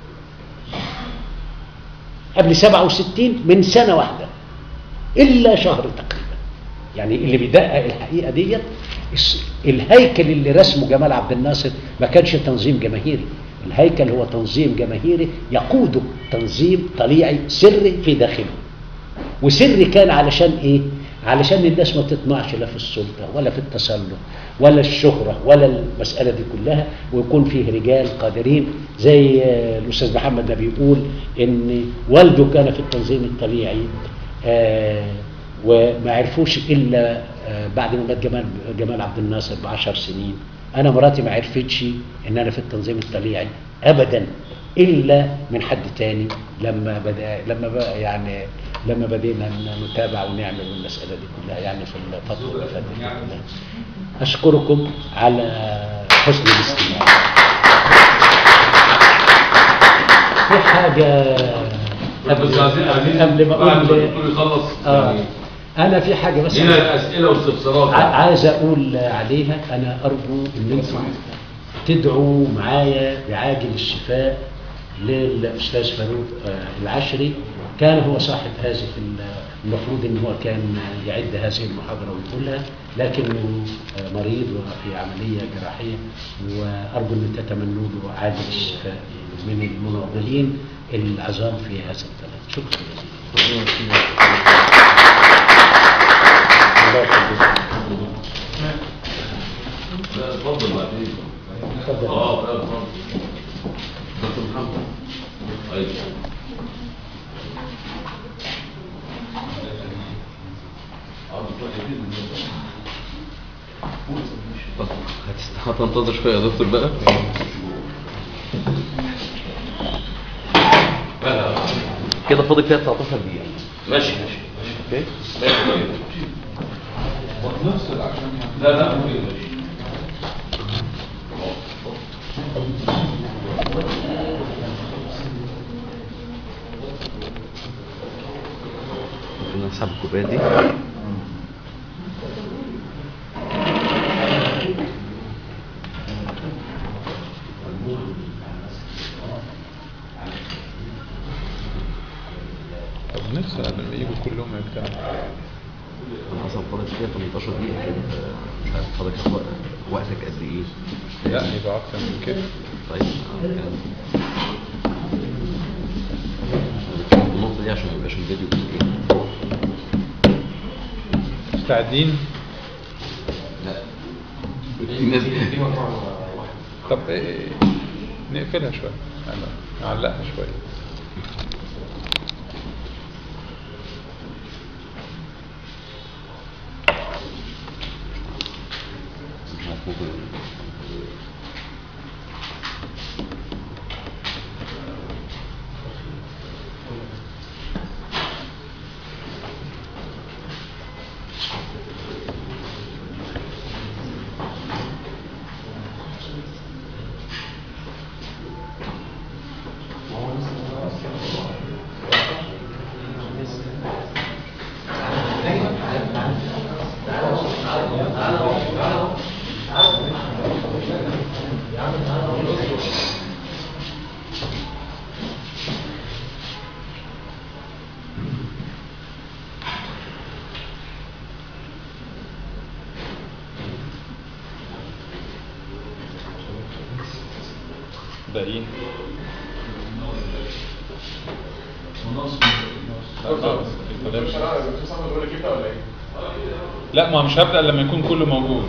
A: قبل 67 من سنة واحدة إلا شهر تقريبا يعني اللي بيدقق الحقيقة ديت الس- الهيكل اللي رسمه جمال عبد الناصر ما كانش تنظيم جماهيري الهيكل هو تنظيم جماهيري يقوده تنظيم طليعي سري في داخله وسر كان علشان ايه علشان الناس ما تطمعش لا في السلطه ولا في التسلط ولا الشهره ولا المساله دي كلها ويكون فيه رجال قادرين زي آه، الاستاذ محمد ما بيقول ان والده كان في التنظيم الطبيعي آه، وما عرفوش الا آه، بعد ما مات جمال جمال عبد الناصر بعشر سنين انا مراتي ما عرفتش ان انا في التنظيم الطليعي ابدا الا من حد تاني لما بدا لما بقى يعني لما بدينا ن- نتابع ونعمل المساله دي كلها يعني في الفتره اللي فاتت دي كلها اشكركم على حسن الاستماع في حاجه
D: بس عايزين عايزين
A: قبل ما
D: بعد
A: اقول
D: الدكتور يخلص
A: اه
D: يعني
A: انا في حاجه بس
D: هنا اسئله واستفسارات
A: ع- عايز اقول عليها انا ارجو ان انتم تدعوا معايا بعاجل الشفاء للاستاذ فاروق آه، العشري كان هو صاحب هذه ال- المفروض ان هو كان يعد هذه المحاضره ويقولها لكنه آه، مريض وفي عمليه جراحيه وارجو ان تتمنوا له عاجل الشفاء من المناضلين العظام في هذا البلد شكرا جزيلا الله يخليك.
D: لا اتفضل بعدين
A: اتفضل.
D: اه لا اتفضل دكتور محمد ايوه اه دكتور جديد
E: طب هتست- هتنتظر شويه يا دكتور بقى
D: لا لا
E: كده فاضل فيها 19 دقيقه
D: ماشي ماشي
E: اوكي
C: نفصل عشان
D: لا لا ممكن ماشي
E: ممكن نسحب الكوبايه دي
C: طب نفصل لما يجوا كلهم يجتمعوا
E: انا اصلا فاضل فيها 18 دقيقه كده مش عارف فاضل كام وقت- وقتك قد ايه
C: لا يبقى اكتر من كده
E: طيب آه، كان النقطه دي عشان ما يبقاش الفيديو ايه
C: مستعدين
E: لا الناس
B: دي دي مجموعه واحده
F: طب إيه نقفلها شويه يعني نعلقها شويه
E: مش عارف ممكن
F: باقيين لا ما مش هبدأ لما يكون كله موجود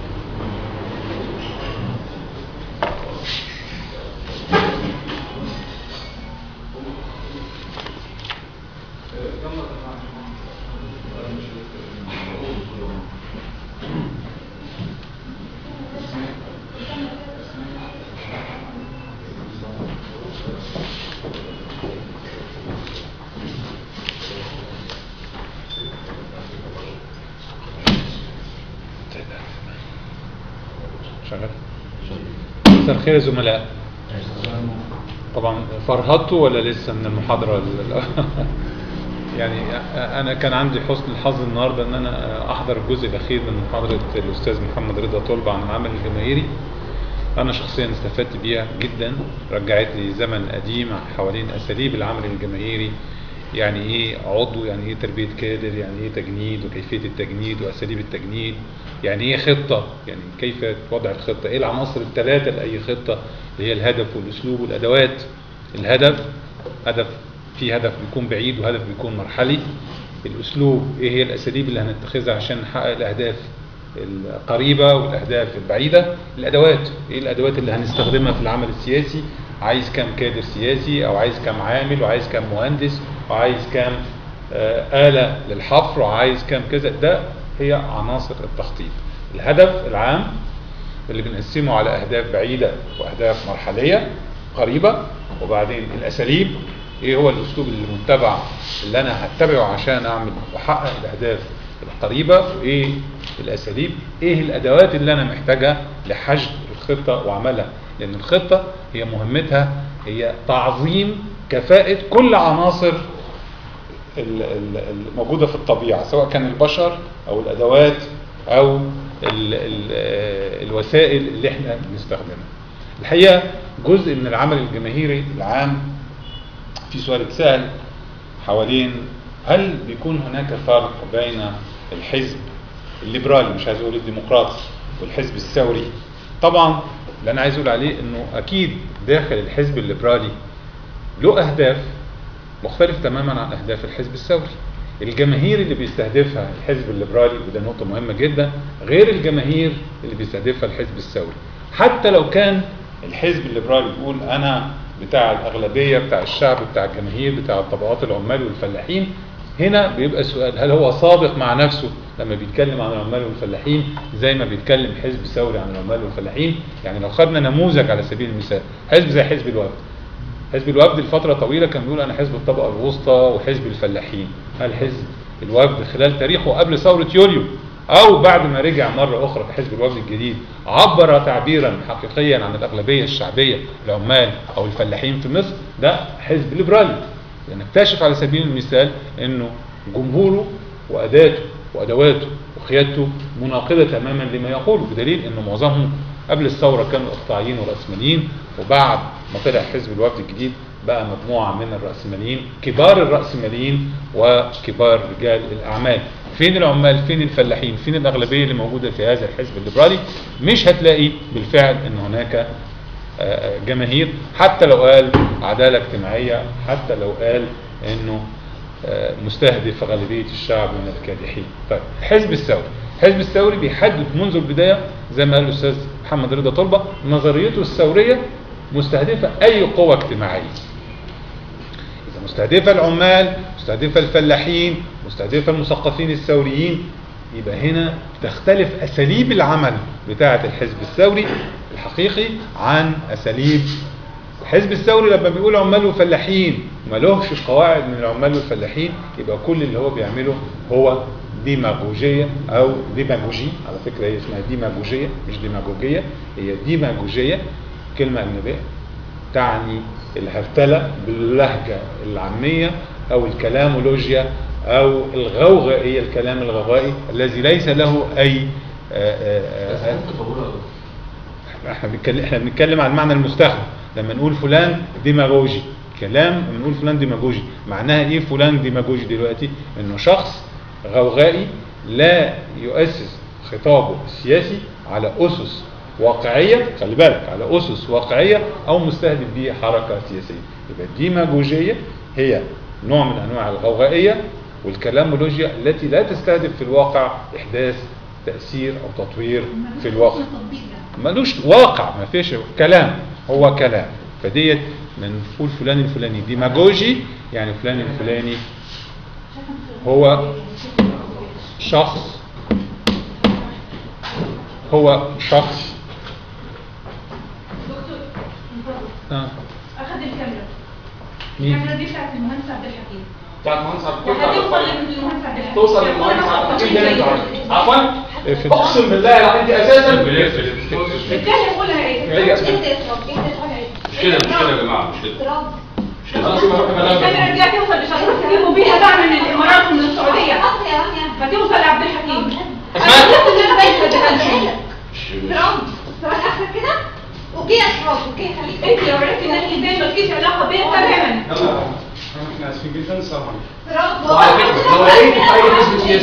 F: شغال مساء الخير يا زملاء طبعا فرهطتوا ولا لسه من المحاضرة ال- يعني أنا كان عندي حسن الحظ النهاردة أن أنا أحضر الجزء الأخير من محاضرة الأستاذ محمد رضا طلبة عن العمل الجماهيري أنا شخصيا استفدت بيها جدا رجعت لي زمن قديم حوالين أساليب العمل الجماهيري يعني إيه عضو يعني إيه تربية كادر يعني إيه تجنيد وكيفية التجنيد وأساليب التجنيد يعني إيه خطة يعني كيف وضع الخطة إيه العناصر الثلاثة لأي خطة اللي هي الهدف والأسلوب والأدوات الهدف هدف في هدف بيكون بعيد وهدف بيكون مرحلي الأسلوب إيه هي الأساليب اللي هنتخذها عشان نحقق الأهداف القريبة والأهداف البعيدة الأدوات إيه الأدوات اللي هنستخدمها في العمل السياسي عايز كام كادر سياسي أو عايز كام عامل وعايز كام مهندس وعايز كام آه، آلة للحفر وعايز كام كذا ده هي عناصر التخطيط الهدف العام اللي بنقسمه على أهداف بعيدة وأهداف مرحلية قريبة وبعدين الأساليب إيه هو الأسلوب اللي متبع اللي أنا هتبعه عشان أعمل وأحقق الأهداف القريبة وإيه الأساليب إيه الأدوات اللي أنا محتاجها لحشد الخطة وعملها لأن الخطة هي مهمتها هي تعظيم كفاءة كل عناصر ال- ال- الموجودة في الطبيعة سواء كان البشر أو الأدوات أو ال ال الوسائل اللي احنا بنستخدمها الحقيقة جزء من العمل الجماهيري العام في سؤال اتسأل حوالين هل بيكون هناك فرق بين الحزب الليبرالي مش عايز اقول الديمقراطي والحزب الثوري طبعا اللي انا عايز اقول عليه انه اكيد داخل الحزب الليبرالي له اهداف مختلف تماما عن اهداف الحزب الثوري الجماهير اللي بيستهدفها الحزب الليبرالي وده نقطة مهمة جدا غير الجماهير اللي بيستهدفها الحزب الثوري حتى لو كان الحزب الليبرالي بيقول انا بتاع الاغلبية بتاع الشعب بتاع الجماهير بتاع الطبقات العمال والفلاحين هنا بيبقى السؤال هل هو صادق مع نفسه لما بيتكلم عن العمال والفلاحين زي ما بيتكلم حزب ثوري عن العمال والفلاحين يعني لو خدنا نموذج على سبيل المثال حزب زي حزب الوفد حزب الوفد لفترة طويلة كان بيقول أنا حزب الطبقة الوسطى وحزب الفلاحين هل حزب الوفد خلال تاريخه قبل ثورة يوليو أو بعد ما رجع مرة أخرى كحزب الوفد الجديد عبر تعبيرا حقيقيا عن الأغلبية الشعبية العمال أو الفلاحين في مصر ده حزب ليبرالي لأن اكتشف على سبيل المثال أنه جمهوره وأداته وأدواته وقيادته مناقضة تماما لما يقوله بدليل أنه معظمهم قبل الثورة كانوا إقطاعيين ورأسماليين وبعد ما طلع حزب الوفد الجديد بقى مجموعة من الرأسماليين كبار الرأسماليين وكبار رجال الأعمال فين العمال فين الفلاحين فين الأغلبية اللي موجودة في هذا الحزب الليبرالي مش هتلاقي بالفعل أن هناك آه، جماهير حتى لو قال عدالة اجتماعية حتى لو قال أنه آه، مستهدف غالبية الشعب من الكادحين طيب الحزب الثوري الحزب الثوري بيحدد منذ البدايه زي ما قال الاستاذ محمد رضا طلبه نظريته الثوريه مستهدفه اي قوه اجتماعيه إذا مستهدفة العمال مستهدفة الفلاحين مستهدفة المثقفين الثوريين يبقى هنا تختلف أساليب العمل بتاعة الحزب الثوري الحقيقي عن أساليب الحزب الثوري لما بيقول عمال وفلاحين ملوش قواعد من العمال والفلاحين يبقى كل اللي هو بيعمله هو ديماغوجية أو ديماغوجي على فكرة هي اسمها ديماغوجية مش ديماغوجية هي ديماغوجية كلمة أجنبية تعني الهرتلة باللهجة العامية أو الكلامولوجيا أو الغوغائية الكلام الغوغائي الذي ليس له أي آه،
B: بس
F: آه، آه،
B: ممكن تطورها
F: احنا بنتكلم احنا بنتكلم عن المعنى المستخدم لما نقول فلان ديماغوجي كلام لما نقول فلان ديماغوجي معناها ايه فلان ديماغوجي دلوقتي انه شخص غوغائي لا يؤسس خطابه السياسي على اسس واقعيه خلي بالك على اسس واقعيه او مستهدف به حركه سياسيه يبقى الديماغوجيه هي نوع من انواع الغوغائيه والكلامولوجيا التي لا تستهدف في الواقع احداث تاثير او تطوير في الواقع ملوش واقع ما فيش كلام هو كلام فديت من نقول فلان الفلاني ديماغوجي يعني فلان الفلاني هو شخص هو شخص
G: دكتور
F: آه.
G: اخذ الكاميرا
F: مين؟
G: الكاميرا دي بتاعت المهندس عبد الحكيم
H: بتاعت مهندس عبد الكل
G: وهتوصل للمهندس عبد الحكيم
H: توصل للمهندس عبد الحكيم ده انت عارف. عفوا
F: اقفل.
H: اقسم بالله العظيم انت اساسا
G: التاني يقولها ايه؟
H: هي اسمها
G: انت اضرب انت تقولها ايه؟
D: مش كده مش كده يا جماعه مش كده
G: اضرب
D: مش كده
H: خلاص يبقى روح
G: الكاميرا
H: بلاغ
G: دي هتوصل لشغل تجيبوا بيها بقى من الامارات ومن السعوديه
I: حط يا رانيا
G: هتوصل لعبد الحكيم
H: اسمها؟
G: انا شفت ان انا بايته ده
D: مش
I: ترامب تروح اخرك كده اوكي يا ترامب اوكي خليك
G: انت لو عرفت ان الانسان مالكيش علاقه بيها تماما
H: يلا احنا اسفين جدا السلام عليكم
I: ترامب
H: وعلى فكره لو لقيت في اي حزب